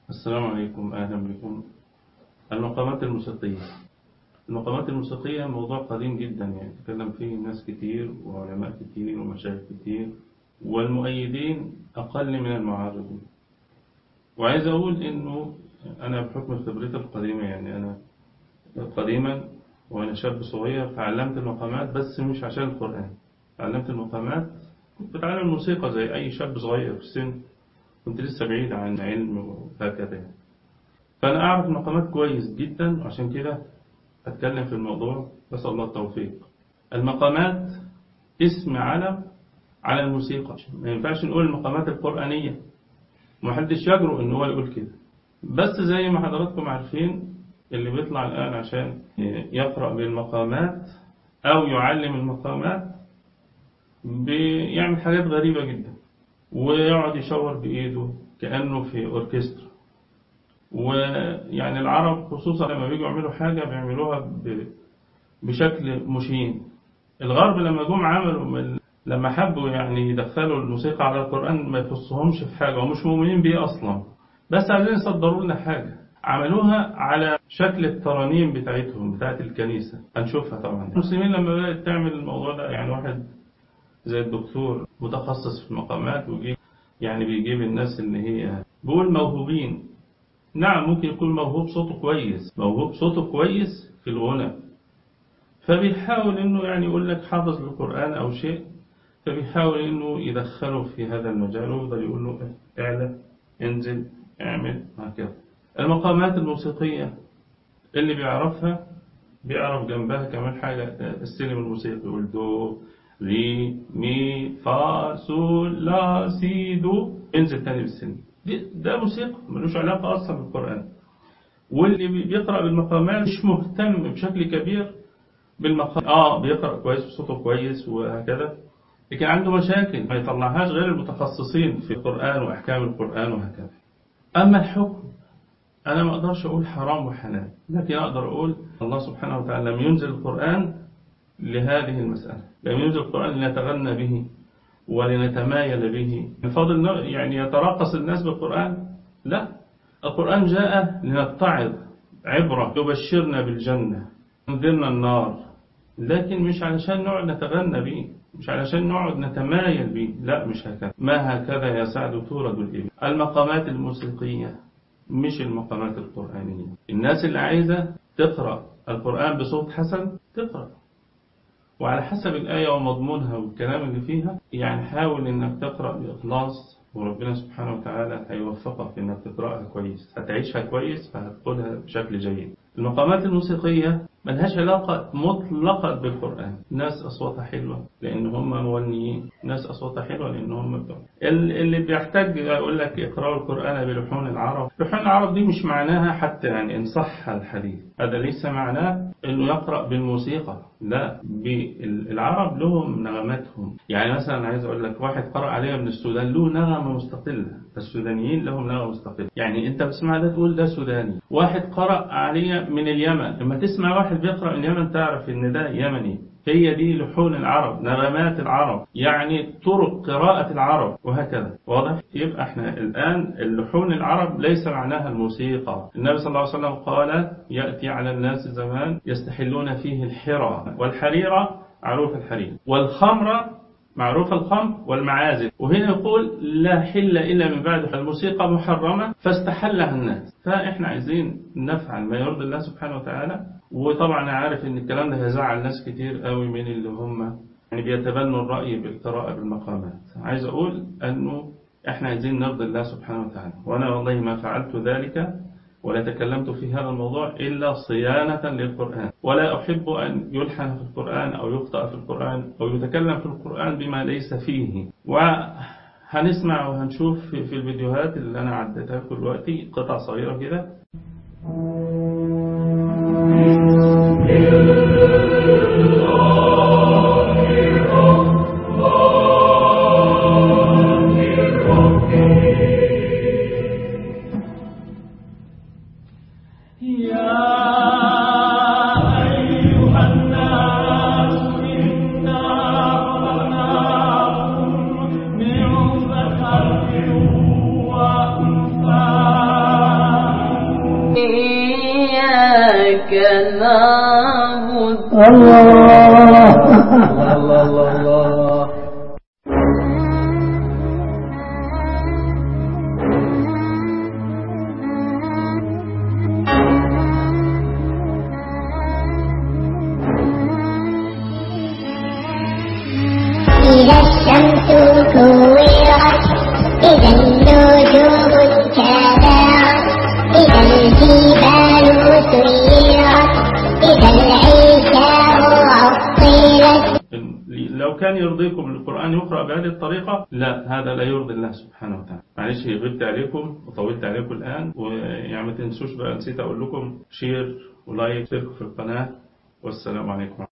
السلام عليكم أهلا بكم المقامات الموسيقية المقامات الموسيقية موضوع قديم جدا يعني تكلم فيه ناس كتير وعلماء كتير ومشايخ كتير والمؤيدين أقل من المعارضين وعايز أقول إنه أنا بحكم خبرتي القديمة يعني أنا قديما وأنا شاب صغير تعلمت المقامات بس مش عشان القرآن تعلمت المقامات كنت بتعلم الموسيقى زي أي شاب صغير في السن كنت لسه بعيد عن علم وهكذا يعني. فأنا أعرف المقامات كويس جدا وعشان كده أتكلم في الموضوع بس الله التوفيق المقامات اسم علم على الموسيقى ما ينفعش نقول المقامات القرآنية محدش يجرؤ ان هو يقول كده بس زي ما حضراتكم عارفين اللي بيطلع الآن عشان يقرأ بالمقامات أو يعلم المقامات بيعمل حاجات غريبة جدا ويقعد يشاور بإيده كأنه في أوركسترا ويعني العرب خصوصا لما بيجوا يعملوا حاجة بيعملوها بشكل مشين الغرب لما جم عملوا لما حبوا يعني يدخلوا الموسيقى على القرآن ما يخصهمش في حاجة ومش مؤمنين بيه أصلا بس عايزين يصدروا لنا حاجة عملوها على شكل الترانيم بتاعتهم بتاعت الكنيسة هنشوفها طبعا المسلمين لما بدأت تعمل الموضوع ده يعني واحد زي الدكتور متخصص في المقامات ويجيب يعني بيجيب الناس اللي هي بيقول موهوبين نعم ممكن يكون موهوب صوته كويس موهوب صوته كويس في الغنى فبيحاول انه يعني يقول لك حافظ للقرآن او شيء فبيحاول انه يدخله في هذا المجال ويفضل يقول له اعلى انزل اعمل هكذا المقامات الموسيقية اللي بيعرفها بيعرف جنبها كمان حاجة السلم الموسيقي يقول دو ري مي فا سول لا سي دو انزل تاني بالسلم ده موسيقى ملوش علاقة أصلا بالقرآن واللي بيقرأ بالمقامات مش مهتم بشكل كبير بالمقام آه بيقرأ كويس وصوته كويس وهكذا لكن عنده مشاكل ما يطلعهاش غير المتخصصين في القرآن وأحكام القرآن وهكذا أما الحكم أنا ما أقدرش أقول حرام وحلال لكن أقدر أقول الله سبحانه وتعالى لم ينزل القرآن لهذه المسألة لم ينزل القرآن لنتغنى به ولنتمايل به الفاضل يعني يتراقص الناس بالقرآن لا القرآن جاء لنتعظ عبرة يبشرنا بالجنة ينذرنا النار لكن مش علشان نقعد نتغنى به مش علشان نقعد نتمايل به لا مش هكذا ما هكذا يا سعد تورد الإبل المقامات الموسيقية مش المقامات القرآنية الناس اللي عايزة تقرأ القرآن بصوت حسن تقرأ وعلى حسب الآية ومضمونها والكلام اللي فيها يعني حاول انك تقرأ بإخلاص وربنا سبحانه وتعالى هيوفقك انك تقرأها كويس هتعيشها كويس فهتقولها بشكل جيد المقامات الموسيقية ملهاش علاقة مطلقة بالقرآن ناس أصواتها حلوة لأن هم مغنيين ناس أصواتها حلوة لأن هم بتوع اللي بيحتاج يقول لك اقرأوا القرآن بلحون العرب لحون العرب دي مش معناها حتى يعني إن صح الحديث هذا ليس معناه أنه يقرأ بالموسيقى لا بالعرب لهم نغماتهم يعني مثلا عايز أقول لك واحد قرأ عليها من السودان له نغمة مستقلة السودانيين لهم نغمة مستقلة يعني أنت بتسمع ده تقول ده سوداني واحد قرأ عليها من اليمن لما تسمع واحد بيقرأ من اليمن تعرف ان ده يمني هي دي لحون العرب نغمات العرب يعني طرق قراءة العرب وهكذا واضح يبقى احنا الآن اللحون العرب ليس معناها الموسيقى النبي صلى الله عليه وسلم قال يأتي على الناس زمان يستحلون فيه الحرى والحريرة معروف الحرير والخمر معروف الخمر والمعازف وهنا يقول لا حل إلا من بعد الموسيقى محرمة فاستحلها الناس فإحنا عايزين نفعل ما يرضي الله سبحانه وتعالى وطبعا عارف ان الكلام ده هيزعل ناس كتير قوي من اللي هم يعني بيتبنوا الرأي بالقراءة بالمقامات عايز أقول أنه إحنا عايزين نرضي الله سبحانه وتعالى وأنا والله ما فعلت ذلك ولا تكلمت في هذا الموضوع إلا صيانة للقرآن ولا أحب أن يلحن في القرآن أو يخطأ في القرآن أو يتكلم في القرآن بما ليس فيه وهنسمع وهنشوف في الفيديوهات اللي أنا عدتها كل دلوقتي قطع صغيرة كده وأنثى الله الله الله الله إذا الشمس كورت إذا النجوم انكدرت إذا الجبال سيرت إذا العشار عطلت لو كان يرضيكم القرآن يقرأ بهذه الطريقة لا هذا لا يرضي الله سبحانه وتعالى معلش غبت عليكم وطولت عليكم الآن ويعني ما تنسوش بقى نسيت أقول لكم شير ولايك اشتركوا في القناة والسلام عليكم